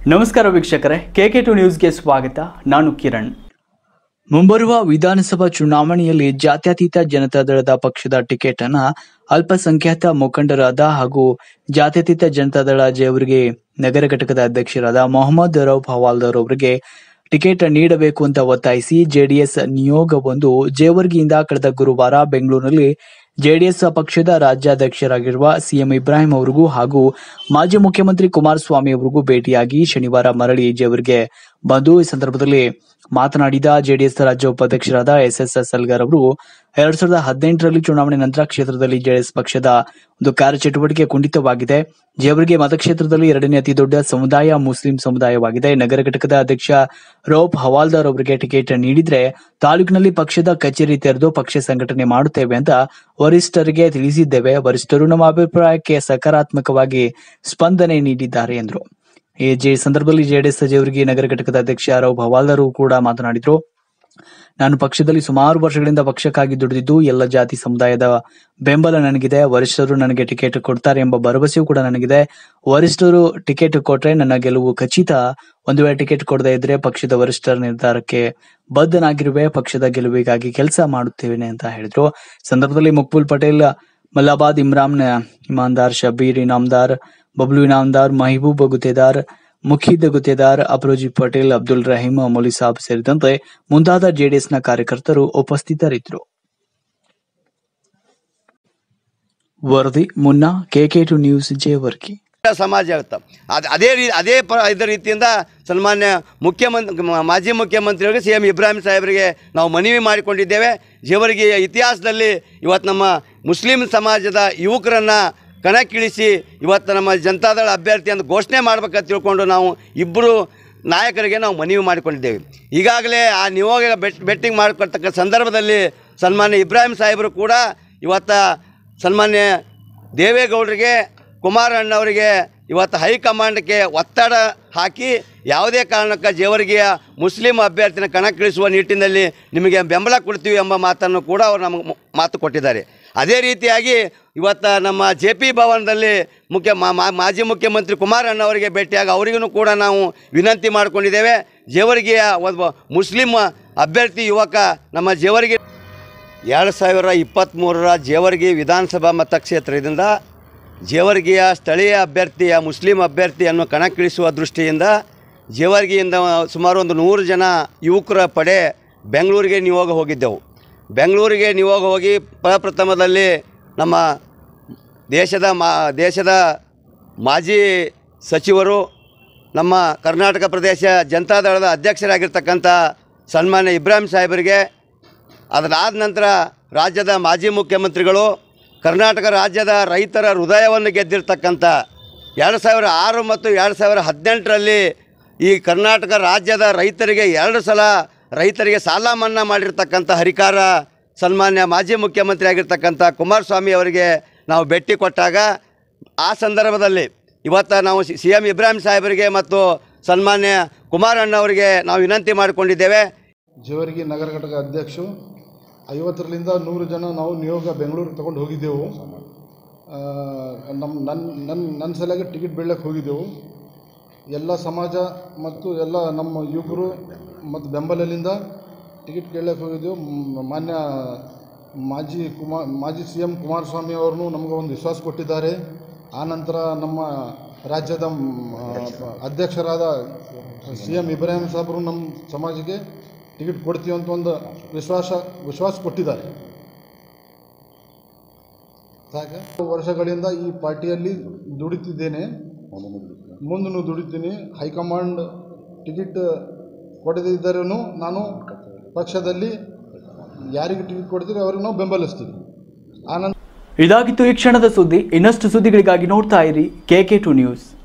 ನಮಸ್ಕಾರ ವೀಕ್ಷಕರೇ K K to ನ್ಯೂಸ್ಗೆ ಸ್ವಾಗತ ನಾನು ಕಿರಣ್ ಮುಂಬರುವ ವಿಧಾನಸಭಾ ಚುನಾವಣೆಯಲ್ಲಿ ಜಾತ್ಯತೀತ ಜನತಾದಳದ ಪಕ್ಷದ ಟಿಕೆಟ್ ಅನ್ನ ಅಲ್ಪಸಂಖ್ಯಾತ ಮುಖಂಡರಾದ ಹಾಗೂ ಜಾತ್ಯತೀತ ಜನತಾದಳ ಜೇವರ್ಗಿ ನಗರ ಘಟಕದ ಅಧ್ಯಕ್ಷರಾದ ಮೊಹಮ್ಮದ್ ರೌಫ್ ಹವಾಲ್ದಾರ್ ಅವರಿಗೆ ಟಿಕೆಟ್ ನೀಡಬೇಕು ಅಂತ ಒತ್ತಾಯಿಸಿ ಜೆಡಿಎಸ್ ನಿಯೋಗವೊಂದು ಜೇವರ್ಗಿಯಿಂದ ಕಳೆದ ಗುರುವಾರ ಬೆಂಗಳೂರಿನಲ್ಲಿ ಜೆಡಿಎಸ್ ಪಕ್ಷದ ರಾಜ್ಯಾಧ್ಯಕ್ಷರಾಗಿರುವ ಸಿಎಂ ಇಬ್ರಾಹಿಂ ಅವರಿಗೂ ಹಾಗೂ ಮಾಜಿ ಮುಖ್ಯಮಂತ್ರಿ ಕುಮಾರಸ್ವಾಮಿ ಅವರಿಗೂ ಭೇಟಿಯಾಗಿ ಶನಿವಾರ ಮರಳಿ ಜೇವರ್ಗೆ ಬಂದು ಈ ಸಂದರ್ಭದಲ್ಲಿ ಮಾತನಾಡಿದ ಜೆಡಿಎಸ್ ರಾಜ್ಯ ಉಪಾಧ್ಯಕ್ಷರಾದ ಎಸ್ ಎಸ್ ಸಲ್ಗರ್ ಅವರು ಎರಡ್ ಸಾವಿರದ ಹದಿನೆಂಟರಲ್ಲಿ ಚುನಾವಣೆ ನಂತರ ಕ್ಷೇತ್ರದಲ್ಲಿ ಜೆಡಿಎಸ್ ಪಕ್ಷದ ಒಂದು ಕಾರ್ಯಚಟುವಟಿಕೆ ಕುಂಠಿತವಾಗಿದೆ ಜೇವರ್ಗೆ ಮತಕ್ಷೇತ್ರದಲ್ಲಿ ಎರಡನೇ ಅತಿ ದೊಡ್ಡ ಸಮುದಾಯ ಮುಸ್ಲಿಂ ಸಮುದಾಯವಾಗಿದೆ ನಗರ ಘಟಕದ ಅಧ್ಯಕ್ಷ ರೋಪ್ ಹವಾಲ್ದಾರ್ ಅವರಿಗೆ ಟಿಕೆಟ್ ನೀಡಿದ್ರೆ ತಾಲೂಕಿನಲ್ಲಿ ಪಕ್ಷದ ಕಚೇರಿ ತೆರೆದು ಪಕ್ಷ ಸಂಘಟನೆ ಮಾಡುತ್ತೇವೆ ಅಂತ ವರಿಷ್ಠರಿಗೆ ತಿಳಿಸಿದ್ದೇವೆ ವರಿಷ್ಠರು ನಮ್ಮ ಅಭಿಪ್ರಾಯಕ್ಕೆ ಸಕಾರಾತ್ಮಕವಾಗಿ ಸ್ಪಂದನೆ ನೀಡಿದ್ದಾರೆ ಎಂದರು ಈ ಜೆ ಸಂದರ್ಭದಲ್ಲಿ ಜೆಡಿಎಸ್ ಜೇವರ್ಗಿ ನಗರ ಘಟಕದ ಅಧ್ಯಕ್ಷ ರೌಫ್ ಹವಾಲ್ದಾರ್ ಕೂಡ ಮಾತನಾಡಿದ್ರು ನಾನು ಪಕ್ಷದಲ್ಲಿ ಸುಮಾರು ವರ್ಷಗಳಿಂದ ಪಕ್ಷಕ್ಕಾಗಿ ದುಡಿದಿದ್ದು ಎಲ್ಲ ಜಾತಿ ಸಮುದಾಯದ ಬೆಂಬಲ ನನಗಿದೆ ವರಿಷ್ಠರು ನನಗೆ ಟಿಕೆಟ್ ಕೊಡ್ತಾರೆ ಎಂಬ ಭರವಸೆಯೂ ಕೂಡ ನನಗಿದೆ ವರಿಷ್ಠರು ಟಿಕೆಟ್ ಕೊಟ್ರೆ ನನ್ನ ಗೆಲುವು ಖಚಿತ ಒಂದು ವೇಳೆ ಟಿಕೆಟ್ ಕೊಡದೇ ಇದ್ರೆ ಪಕ್ಷದ ವರಿಷ್ಠರ ನಿರ್ಧಾರಕ್ಕೆ ಬದ್ಧನಾಗಿರುವೆ ಪಕ್ಷದ ಗೆಲುವಿಗಾಗಿ ಕೆಲಸ ಮಾಡುತ್ತೇವೆ ಅಂತ ಹೇಳಿದ್ರು ಸಂದರ್ಭದಲ್ಲಿ ಮಕ್ಬುಲ್ ಪಟೇಲ್ ಮಲ್ಲಾಬಾದ್ ಇಮ್ರಾನ್ ಇಮಾನ್ದಾರ್ ಶಬೀರ್ ಇನಾಮ್ದಾರ್ ಬಬ್ಲು ಇನಾಮ್ದಾರ್ ಮಹಬೂಬ್ ಗುತ್ತೇದಾರ್ ಮುಖೀದ್ ಗುತ್ತೇದಾರ್ ಅಬ್ರೋಜಿ ಪಟೇಲ್ ಅಬ್ದುಲ್ ರಹೀಂ ಮೌಲಿ ಸಾಬ್ ಸೇರಿದಂತೆ ಮುಂತಾದ ಜೆಡಿಎಸ್ನ ಕಾರ್ಯಕರ್ತರು ಉಪಸ್ಥಿತರಿದ್ದರು ವರದಿ ಮುನ್ನಾ ಕೆಕೆ ಟು ನ್ಯೂಸ್ ಜೇವರ್ಗಿ ಸಮಾಜ ಆಗುತ್ತೆ ಅದು ಅದೇ ರೀ ಅದೇ ಪ ಇದೇ ರೀತಿಯಿಂದ ಸನ್ಮಾನ್ಯ ಮುಖ್ಯಮಂತ್ರಿ ಮಾಜಿ ಮುಖ್ಯಮಂತ್ರಿಯವರಿಗೆ ಸಿ ಎಂ ಇಬ್ರಾಹಿಂ ಸಾಹೇಬರಿಗೆ ನಾವು ಮನವಿ ಮಾಡಿಕೊಂಡಿದ್ದೇವೆ ಜೇವರ್ಗಿಯ ಇತಿಹಾಸದಲ್ಲಿ ಇವತ್ತು ನಮ್ಮ ಮುಸ್ಲಿಂ ಸಮಾಜದ ಯುವಕರನ್ನು ಕಣಕ್ಕಿಳಿಸಿ ಇವತ್ತು ನಮ್ಮ ಜನತಾದಳ ಅಭ್ಯರ್ಥಿ ಅಂತ ಘೋಷಣೆ ಮಾಡ್ಬೇಕಂತ ತಿಳ್ಕೊಂಡು ನಾವು ಇಬ್ಬರು ನಾಯಕರಿಗೆ ನಾವು ಮನವಿ ಮಾಡಿಕೊಂಡಿದ್ದೇವೆ ಈಗಾಗಲೇ ಆ ನಿಯೋಗ ಬೆಟ್ ಬೆಟ್ಟಿಂಗ್ ಮಾಡಿಕೊಡ್ತಕ್ಕ ಸಂದರ್ಭದಲ್ಲಿ ಸನ್ಮಾನ್ಯ ಇಬ್ರಾಹಿಂ ಸಾಹೇಬರು ಕೂಡ ಇವತ್ತು ಸನ್ಮಾನ್ಯ ದೇವೇಗೌಡರಿಗೆ ಕುಮಾರಣ್ಣವರಿಗೆ ಇವತ್ತು ಹೈಕಮಾಂಡ್ಗೆ ಒತ್ತಡ ಹಾಕಿ ಯಾವುದೇ ಕಾರಣಕ್ಕೆ ಜೇವರ್ಗಿಯ ಮುಸ್ಲಿಂ ಅಭ್ಯರ್ಥಿನ ಕಣಕ್ಕಿಳಿಸುವ ನಿಟ್ಟಿನಲ್ಲಿ ನಿಮಗೆ ಬೆಂಬಲ ಕೊಡ್ತೀವಿ ಎಂಬ ಮಾತನ್ನು ಕೂಡ ಅವರು ನಮಗೆ ಮು- ಮಾತು ಕೊಟ್ಟಿದ್ದಾರೆ ಅದೇ ರೀತಿಯಾಗಿ ಇವತ್ತು ನಮ್ಮ ಜೆ ಪಿ ಭವನದಲ್ಲಿ ಮುಖ್ಯ ಮಾ- ಮಾ- ಮಾಜಿ ಮುಖ್ಯಮಂತ್ರಿ ಕುಮಾರಣ್ಣವರಿಗೆ ಭೇಟಿಯಾಗಿ ಅವರಿಗೂ ಕೂಡ ನಾವು ವಿನಂತಿ ಮಾಡಿಕೊಂಡಿದ್ದೇವೆ ಜೇವರ್ಗಿಯ ಒಬ್ಬ ಮುಸ್ಲಿಂ ಅಭ್ಯರ್ಥಿ ಯುವಕ ನಮ್ಮ ಜೇವರ್ಗಿ ಎರಡು ಸಾವಿರ ಇಪ್ಪತ್ತ್ಮೂರರ ಜೇವರ್ಗಿ ವಿಧಾನಸಭಾ ಮತಕ್ಷೇತ್ರದಿಂದ ಜೇವರ್ಗಿಯ ಸ್ಥಳೀಯ ಅಭ್ಯರ್ಥಿಯ ಮುಸ್ಲಿಂ ಅಭ್ಯರ್ಥಿಯನ್ನು ಕಣಕ್ಕಿಳಿಸುವ ದೃಷ್ಟಿಯಿಂದ ಜೇವರ್ಗಿಯಿಂದ ಸುಮಾರು ಒಂದು ನೂರು ಜನ ಯುವಕರ ಪಡೆ ಬೆಂಗಳೂರಿಗೆ ನಿಯೋಗ ಹೋಗಿದ್ದೆವು ಬೆಂಗಳೂರಿಗೆ ನಿಯೋಗ ಹೋಗಿ ಪ್ರಪ್ರಥಮದಲ್ಲಿ ನಮ್ಮ ದೇಶದ ಮಾ ದೇಶದ ಮಾಜಿ ಸಚಿವರು ನಮ್ಮ ಕರ್ನಾಟಕ ಪ್ರದೇಶ ಜನತಾದಳದ ಅಧ್ಯಕ್ಷರಾಗಿರ್ತಕ್ಕಂಥ ಸನ್ಮಾನ್ಯ ಇಬ್ರಾಹಿಂ ಸಾಹೇಬರಿಗೆ ಅದರಾದ ನಂತರ ರಾಜ್ಯದ ಮಾಜಿ ಮುಖ್ಯಮಂತ್ರಿಗಳು ಕರ್ನಾಟಕ ರಾಜ್ಯದ ರೈತರ ಹೃದಯವನ್ನು ಗೆದ್ದಿರ್ತಕ್ಕಂಥ ಎರಡು ಸಾವಿರ ಆರು ಮತ್ತು ಎರಡು ಸಾವಿರ ಹದಿನೆಂಟರಲ್ಲಿ ಈ ಕರ್ನಾಟಕ ರಾಜ್ಯದ ರೈತರಿಗೆ ಎರಡು ಸಲ ರೈತರಿಗೆ ಸಾಲ ಮನ್ನಾ ಮಾಡಿರ್ತಕ್ಕಂಥ ಹರಿಕಾರ ಸನ್ಮಾನ್ಯ ಮಾಜಿ ಮುಖ್ಯಮಂತ್ರಿ ಆಗಿರ್ತಕ್ಕಂಥ ಕುಮಾರಸ್ವಾಮಿ ಅವರಿಗೆ ನಾವು ಭೇಟಿ ಕೊಟ್ಟಾಗ ಆ ಸಂದರ್ಭದಲ್ಲಿ ಇವತ್ತು ನಾವು ಸಿ ಎಂ ಇಬ್ರಾಹಿಂ ಸಾಹೇಬರಿಗೆ ಮತ್ತು ಸನ್ಮಾನ್ಯ ಕುಮಾರಣ್ಣವರಿಗೆ ನಾವು ವಿನಂತಿ ಮಾಡಿಕೊಂಡಿದ್ದೇವೆ ಜೇವರ್ಗಿ ನಗರ ಘಟಕ ಅಧ್ಯಕ್ಷರು ಐವತ್ತರಿಂದ ನೂರು ಜನ ನಾವು ನಿಯೋಗ ಬೆಂಗಳೂರಿಗೆ ತಗೊಂಡು ಹೋಗಿದ್ದೆವು ಆ, ನಮ್ಮ ನನ್ನ ನನ್ನ ನನ್ನ ಸಲುವಾಗಿ ಟಿಕೆಟ್ ಬೀಳಕ್ಕೆ ಹೋಗಿದ್ದೆವು ಎಲ್ಲ ಸಮಾಜ ಮತ್ತು ಎಲ್ಲ ನಮ್ಮ ಯುವಕರು ಮತ್ತು ಬೆಂಬಲದಿಂದ ಟಿಕೆಟ್ ಕೇಳಕ್ಕೆ ಹೋಗಿದ್ದೆವು ಮ್- ಮಾನ್ಯ ಮಾಜಿ ಕುಮಾರ್ ಮಾಜಿ ಸಿ ಎಂ ಕುಮಾರಸ್ವಾಮಿ ಅವ್ರನ್ನೂ ನಮಗೆ ಒಂದು ವಿಶ್ವಾಸ ಕೊಟ್ಟಿದ್ದಾರೆ ಆನಂತರ ನಮ್ಮ ರಾಜ್ಯದ ಮ್, ಆ, ಅಧ್ಯಕ್ಷರಾದ ಸಿ ಎಂ ಇಬ್ರಾಹಿಂ ಸಾಹೇಬರು ನಮ್ಮ ಸಮಾಜಕ್ಕೆ ಟಿಕೆಟ್ ಕೊಡ್ತೀವಿ ಅಂತ ಒಂದು ವಿಶ್ವಾಸ ವಿಶ್ವಾಸ ಕೊಟ್ಟಿದ್ದಾರೆ ಸಾಕ ವರ್ಷಗಳಿಂದ ಈ ಪಾರ್ಟಿಯಲ್ಲಿ ದುಡಿತಿದ್ದೇನೆ ಮುಂದೂ ದುಡಿತೀನಿ ಹೈಕಮಾಂಡ್ ಟಿಕೆಟ್ ಕೊಡದಿದ್ದರೂ ನಾನು ಪಕ್ಷದಲ್ಲಿ ಯಾರಿಗೆ ಟಿಕೆಟ್ ಕೊಡ್ತೀರಿ ಅವ್ರಿಗೆ ನಾವು ಬೆಂಬಲಿಸ್ತೀವಿ ಆನಂತರ ಇದಾಗಿತ್ತು ಈ ಕ್ಷಣದ ಸುದ್ದಿ ಇನ್ನಷ್ಟು ಸುದ್ದಿಗಳಿಗಾಗಿ ನೋಡ್ತಾ ಇರಿ ಕೆಕೆ ಟು ನ್ಯೂಸ್